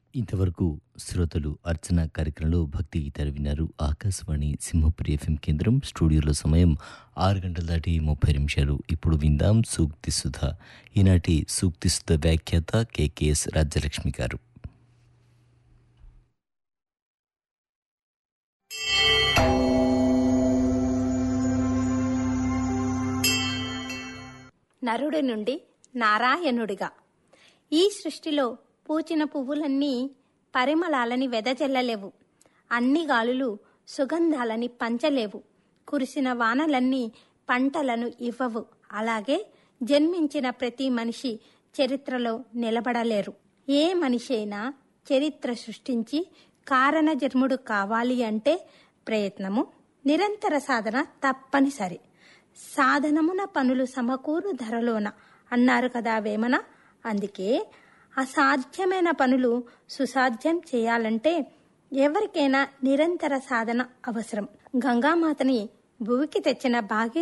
ఇంతవరకు శ్రోతలు అర్చన కార్యక్రమంలో భక్తి గీతాలు విన్నారు ఆకాశవాణి సింహపురి ఎఫ్ఎం కేంద్రం స్టూడియోలో సమయం ఆరు గంటల దాటి ముప్పై నిమిషాలు ఇప్పుడు విందాం సూక్తి సుధ ఈనాటి సూక్తి సుధ వ్యాఖ్యాత కెకెఎస్ రాజ్యలక్ష్మి గారు నరుడి నుండి నారాయణుడిగా ఈ సృష్టిలో పూచిన పువ్వులన్నీ పరిమళాలని వెదజల్లలేవు అన్ని గాలులు సుగంధాలని పంచలేవు కురిసిన వానలన్నీ పంటలను ఇవ్వవు అలాగే జన్మించిన ప్రతి మనిషి చరిత్రలో నిలబడలేరు ఏ మనిషి అయినా చరిత్ర సృష్టించి కారణ జన్ముడు కావాలి అంటే ప్రయత్నము నిరంతర సాధన తప్పనిసరి సాధనమున పనులు సమకూరు ధరలోన అన్నారు కదా వేమన అందుకే అసాధ్యమైన పనులు సుసాధ్యం చేయాలంటే ఎవరికైనా నిరంతర సాధన అవసరం గంగామాతని భూమికి తెచ్చిన భాగీ